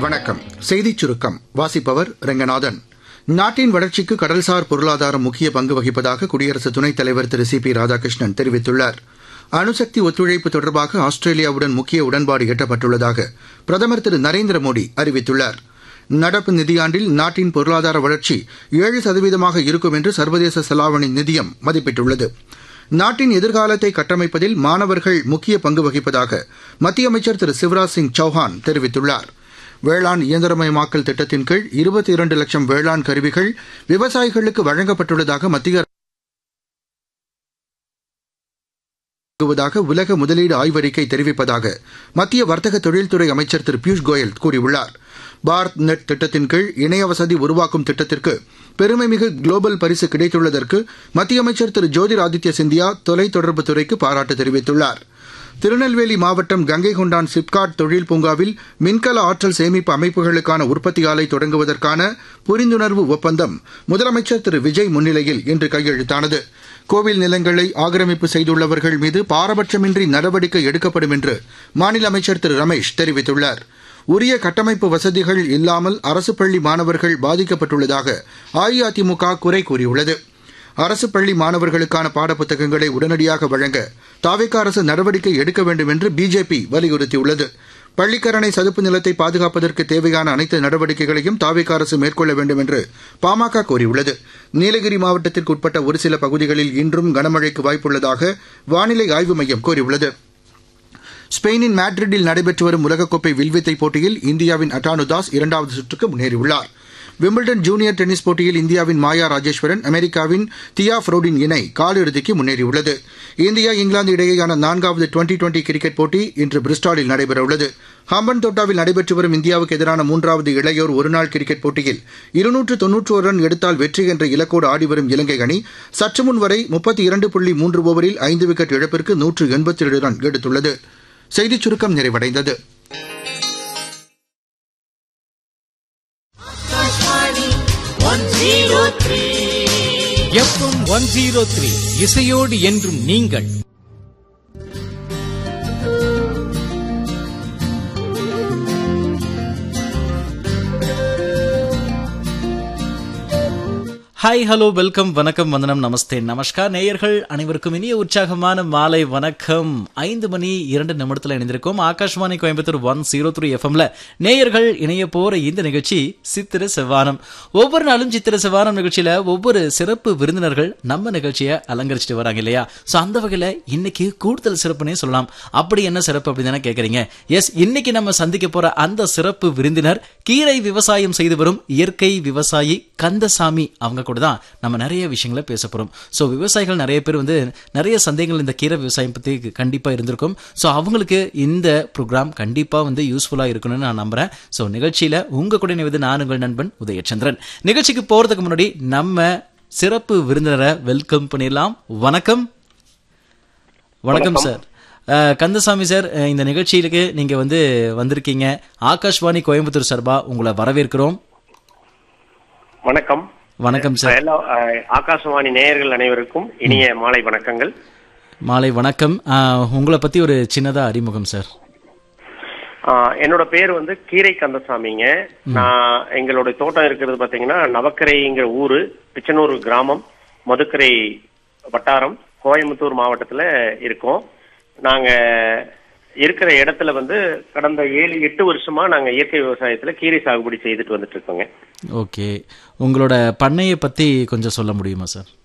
வணக்கம் செய்திச் சுருக்கம் வாசிப்பவர் ரெங்கநாதன் நாட்டின் வளர்ச்சிக்கு கடல்சார் பொருளாதாரம் முக்கிய பங்கு வகிப்பதாக குடியரசு துணைத் தலைவர் திரு சி பி ராதாகிருஷ்ணன் தெரிவித்துள்ளார் அணுசக்தி ஒத்துழைப்பு தொடர்பாக ஆஸ்திரேலியாவுடன் முக்கிய உடன்பாடு எட்டப்பட்டுள்ளதாக பிரதமர் திரு நரேந்திர மோடி அறிவித்துள்ளார் நடப்பு நிதியாண்டில் நாட்டின் பொருளாதார வளர்ச்சி ஏழு சதவீதமாக இருக்கும் என்று சர்வதேச செலாவணி நிதியம் மதிப்பிட்டுள்ளது நாட்டின் எதிர்காலத்தை கட்டமைப்பதில் மாணவர்கள் முக்கிய பங்கு வகிப்பதாக மத்திய அமைச்சர் திரு சிவராஜ் சிங் சௌஹான் தெரிவித்துள்ளார் வேளாண் இயந்திரமயமாக்கல் திட்டத்தின் கீழ் இருபத்தி இரண்டு லட்சம் வேளாண் கருவிகள் விவசாயிகளுக்கு வழங்கப்பட்டுள்ளதாக மத்திய வழங்குவதாக உலக முதலீடு ஆய்வறிக்கை தெரிவிப்பதாக மத்திய வர்த்தக தொழில்துறை அமைச்சர் திரு பியூஷ் கோயல் கூறியுள்ளார் பாரத் நெட் திட்டத்தின் கீழ் இணைய வசதி உருவாக்கும் திட்டத்திற்கு பெருமைமிகு குளோபல் பரிசு கிடைத்துள்ளதற்கு மத்திய அமைச்சர் திரு ஜோதிர் ஆதித்ய சிந்தியா தொலைத்தொடர்புத் துறைக்கு பாராட்டு தெரிவித்துள்ளார் திருநெல்வேலி மாவட்டம் கங்கை கொண்டான் சிப்காட் தொழில் பூங்காவில் மின்கல ஆற்றல் சேமிப்பு அமைப்புகளுக்கான உற்பத்தி ஆலை தொடங்குவதற்கான புரிந்துணர்வு ஒப்பந்தம் முதலமைச்சர் திரு விஜய் முன்னிலையில் இன்று கையெழுத்தானது கோவில் நிலங்களை ஆக்கிரமிப்பு செய்துள்ளவர்கள் மீது பாரபட்சமின்றி நடவடிக்கை எடுக்கப்படும் என்று மாநில அமைச்சர் திரு ரமேஷ் தெரிவித்துள்ளார் உரிய கட்டமைப்பு வசதிகள் இல்லாமல் அரசு பள்ளி மாணவர்கள் பாதிக்கப்பட்டுள்ளதாக அஇஅதிமுக குறை கூறியுள்ளது அரசு பள்ளி மாணவர்களுக்கான பாடப்புத்தகங்களை உடனடியாக வழங்க தாவேக்க அரசு நடவடிக்கை எடுக்க வேண்டும் என்று பிஜேபி வலியுறுத்தியுள்ளது பள்ளிக்கரணை சதுப்பு நிலத்தை பாதுகாப்பதற்கு தேவையான அனைத்து நடவடிக்கைகளையும் தாவேக்க அரசு மேற்கொள்ள வேண்டும் என்று பாமக கோரியுள்ளது நீலகிரி மாவட்டத்திற்கு உட்பட்ட ஒரு சில பகுதிகளில் இன்றும் கனமழைக்கு வாய்ப்புள்ளதாக வானிலை ஆய்வு மையம் கூறியுள்ளது ஸ்பெயினின் மேட்ரிட்டில் நடைபெற்று வரும் உலகக்கோப்பை வில்வித்தை போட்டியில் இந்தியாவின் அட்டானு தாஸ் இரண்டாவது சுற்றுக்கு முன்னேறியுள்ளார் விம்பிள்டன் ஜூனியர் டென்னிஸ் போட்டியில் இந்தியாவின் மாயா ராஜேஸ்வரன் அமெரிக்காவின் தியா ஃப்ரோடின் இணை காலிறுதிக்கு முன்னேறியுள்ளது இந்தியா இங்கிலாந்து இடையேயான நான்காவது டுவெண்டி டுவெண்டி கிரிக்கெட் போட்டி இன்று பிரிஸ்டாலில் நடைபெறவுள்ளது ஹம்பன் தோட்டாவில் நடைபெற்று வரும் இந்தியாவுக்கு எதிரான மூன்றாவது இளையோர் ஒருநாள் கிரிக்கெட் போட்டியில் இருநூற்று தொன்னூற்று ரன் எடுத்தால் வெற்றி என்ற இலக்கோடு ஆடிவரும் இலங்கை அணி சற்று முன் வரை முப்பத்தி இரண்டு புள்ளி மூன்று ஓவரில் ஐந்து விக்கெட் இழப்பிற்கு நூற்று எண்பத்தி ஏழு ரன் எடுத்துள்ளது செய்திச் சுருக்கம் நிறைவடைந்தது எஃப்எம் ஒன் ஜீரோ த்ரீ இசையோடு என்றும் நீங்கள் ஹாய் ஹலோ வெல்கம் வணக்கம் வந்தனம் நமஸ்தே நமஸ்கார் நேயர்கள் அனைவருக்கும் இனிய உற்சாகமான மாலை வணக்கம் ஐந்து மணி இரண்டு நிமிடத்தில் இணைந்திருக்கோம் Akashvani Coimbatore one zero three எஃப்எம்ல நேயர்கள் இணைய போற இந்த நிகழ்ச்சி சித்திர செவ்வானம் ஒவ்வொரு நாளும் சித்திர செவ்வானம் நிகழ்ச்சியில ஒவ்வொரு சிறப்பு விருந்தினர்கள் நம்ம நிகழ்ச்சியை அலங்கரிச்சிட்டு வராங்க இல்லையா சோ அந்த வகையில இன்னைக்கு கூடுதல் சிறப்புனே சொல்லலாம் அப்படி என்ன சிறப்பு அப்படின்னு தானே கேக்குறீங்க எஸ் இன்னைக்கு நம்ம சந்திக்க போற அந்த சிறப்பு விருந்தினர் கீரை விவசாயம் செய்து வரும் இயற்கை விவசாயி கந்தசாமி அவங்க கூட தான் நம்ம நிறைய விஷயங்களை பேச போறோம் ஸோ விவசாயிகள் நிறைய பேர் வந்து நிறைய சந்தேகங்கள் இந்த கீரை விவசாயம் பத்தி கண்டிப்பா இருந்திருக்கும் ஸோ அவங்களுக்கு இந்த ப்ரோக்ராம் கண்டிப்பா வந்து யூஸ்ஃபுல்லா இருக்கணும்னு நான் நம்புறேன் ஸோ நிகழ்ச்சியில உங்க கூட நினைவது நான் உங்கள் நண்பன் உதயச்சந்திரன் நிகழ்ச்சிக்கு போறதுக்கு முன்னாடி நம்ம சிறப்பு விருந்தினரை வெல்கம் பண்ணிடலாம் வணக்கம் வணக்கம் sir ah, Kandasamy sir ah, இந்த நிகழ்ச்சியிலுக்கு நீங்க வந்து வந்திருக்கீங்க ஆகாஷ்வாணி கோயம்புத்தூர் சார்பா உங்களை வரவேற்கிறோம் வணக்கம் வணக்கம் சார் எல்லா அஹ், ஆகாசவாணி நேயர்கள் அனைவருக்கும் இனிய மாலை வணக்கங்கள் மாலை வணக்கம் அஹ், உங்களை பத்தி ஒரு சின்னதா அறிமுகம் சார் அஹ், என்னோட பேர் வந்து கீரை கந்தசாமிங்க நான் எங்களோட தோட்டம் இருக்கிறது பாத்தீங்கன்னா நவக்கரைங்கிற ஊரு பிச்சனூர் கிராமம் மதுக்கரை வட்டாரம் கோயம்புத்தூர் மாவட்டத்துல இருக்கோம் நாங்க இருக்கிற இடத்துல வந்து கடந்த ஏழு எட்டு வருஷமா நாங்க இயற்கை விவசாயத்துல கீரை சாகுபடி செய்துட்டு வந்துட்டு இருக்கோங்க ஓகே உங்களோட பண்ணையை பத்தி கொஞ்சம் சொல்ல முடியுமா சார்